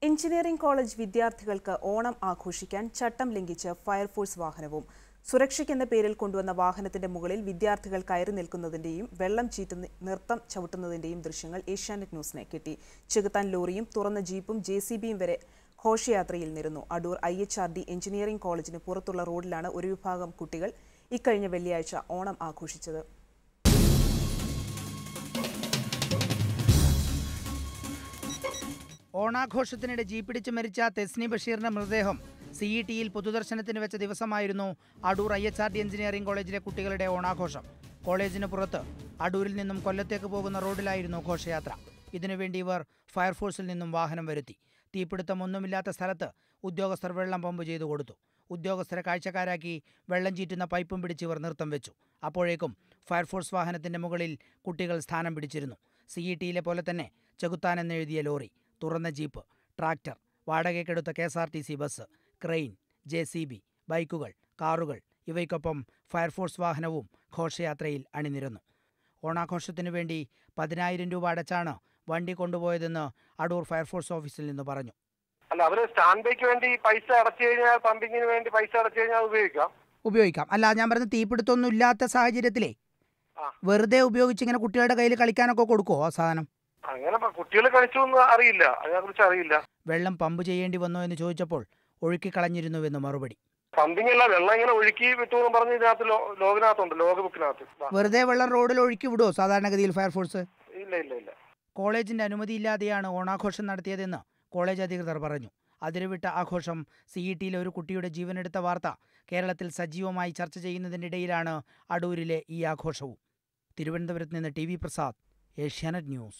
Engineering college വിദ്യാർത്ഥികൾക്ക് ഓണം ആഘോഷിക്കാൻ ചട്ടം ലംഘിച്ച് ഫയർഫോഴ്സ് വാഹനവും സുരക്ഷയ്ക്കെന്ന പേരിൽ കൊണ്ടുവന്ന വാഹനത്തിന്റെ മുകളിൽ വിദ്യാർത്ഥികൾ കയറി നിൽക്കുന്നതിന്റെയും വെള്ളം ചീറ്റുന്ന നൃത്തം ചവിട്ടുന്നതിന്റെയും ദൃശ്യങ്ങൾ ഏഷ്യാനെറ്റ് ന്യൂസിനെ കിട്ടി ചെകുത്താൻ ലോറിയും തുറന്ന ജീപ്പും ജെ സി ബിയും വരെ ഘോഷയാത്രയിൽ നിരുന്നു Adoor I H R D engineering കോളേജിന് പുറത്തുള്ള റോഡിലാണ് ഒരു വിഭാഗം കുട്ടികൾ ഇക്കഴിഞ്ഞ വെള്ളിയാഴ്ച ഓണം ആഘോഷിച്ചത് ഓണാഘോഷത്തിനിടെ ജീപ്പിടിച്ച് മരിച്ച തെസ്നി ബഷീറിന്റെ മൃതദേഹം സി ഇ ടിയിൽ പൊതുദർശനത്തിന് വെച്ച ദിവസമായിരുന്നു Adoor I H R D engineering കോളേജിലെ കുട്ടികളുടെ ഓണാഘോഷം കോളേജിന് പുറത്ത് അടൂരിൽ നിന്നും കൊല്ലത്തേക്ക് പോകുന്ന റോഡിലായിരുന്നു ഘോഷയാത്ര ഇതിനുവേണ്ടി ഇവർ ഫയർഫോഴ്സിൽ നിന്നും വാഹനം വരുത്തി തീപിടുത്തം ഒന്നുമില്ലാത്ത സ്ഥലത്ത് ഉദ്യോഗസ്ഥർ വെള്ളം പമ്പ് ചെയ്തു കൊടുത്തു ഉദ്യോഗസ്ഥരെ കാഴ്ചക്കാരാക്കി വെള്ളം ചീറ്റുന്ന പൈപ്പും പിടിച്ച് ഇവർ നൃത്തം വെച്ചു അപ്പോഴേക്കും ഫയർഫോഴ്സ് വാഹനത്തിന്റെ മുകളിൽ കുട്ടികൾ സ്ഥാനം പിടിച്ചിരുന്നു സി ഇ ടിയിലെ പോലെ തന്നെ ചെകുത്താൻ എന്നെഴുതിയ ലോറി തുറന്ന ജീപ്പ് ട്രാക്ടർ വാടകയ്ക്കെടുത്ത K S R T C bus crane J C B ബൈക്കുകൾ കാറുകൾ ഇവയ്ക്കൊപ്പം ഫയർഫോഴ്സ് വാഹനവും ഘോഷയാത്രയിൽ അണിനിരന്നു ഓണാഘോഷത്തിനു വേണ്ടി പതിനായിരം രൂപ അടച്ചാണ് വണ്ടി കൊണ്ടുപോയതെന്ന് അടൂർ ഫയർഫോഴ്സ് ഓഫീസിൽ നിന്ന് പറഞ്ഞു അല്ല അവര് സ്റ്റാൻഡ് ബൈക്ക് വേണ്ടി പൈസ അടച്ചു കഴിഞ്ഞാൽ പമ്പിങ്ങിന് വേണ്ടി പൈസ അടച്ചു കഴിഞ്ഞാൽ അത് ഉപയോഗിക്കാം ഉപയോഗിക്കാം അല്ല ഞാൻ പറഞ്ഞ തീപിടുത്തമൊന്നും ഇല്ലാത്ത സാഹചര്യത്തിലേ ആ. വെറുതെ ഉപയോഗിച്ച് ഇങ്ങനെ കുട്ടികളുടെ കയ്യിൽ കളിക്കാനൊക്കെ കൊടുക്കുമോ ആ സാധനം അങ്ങനെ കുട്ടികൾ കളിച്ചു എന്ന് അറിയില്ല അതിനെ കുറിച്ച് അറിയില്ല വെള്ളം പമ്പ് ചെയ്യേണ്ടി വന്നോ എന്ന് ചോദിച്ചപ്പോൾ ഒഴുക്കിക്കളഞ്ഞിരുന്നുവെന്ന് മറുപടി പമ്പിങ് അല്ല വെള്ളം ഇങ്ങനെ ഒഴുക്കി വിട്ടു എന്ന് പറഞ്ഞ് ഇതിനകത്ത് ലോ- ലോഗിനകത്തുണ്ട് ലോഗ് ബുക്കിനകത്ത് ദാ. വെറുതെ വെള്ളം റോഡിൽ ഒഴുക്കി വിടുമോ സാധാരണഗതിയിൽ ഫയർഫോഴ്സ് ഇല്ല ഇല്ല ഇല്ല കോളേജിന്റെ അനുമതിയില്ലാതെയാണ് ഓണാഘോഷം നടത്തിയതെന്ന് കോളേജ് അധികൃതർ പറഞ്ഞു അതിരുവിട്ട ആഘോഷം സി ഇ ടിയിലെ ഒരു കുട്ടിയുടെ ജീവനെടുത്ത വാർത്ത കേരളത്തിൽ സജീവമായി ചർച്ച ചെയ്യുന്നതിനിടയിലാണ് അടൂരിലെ ഈ ആഘോഷവും തിരുവനന്തപുരത്ത് നിന്ന് T V Prasad Asianet news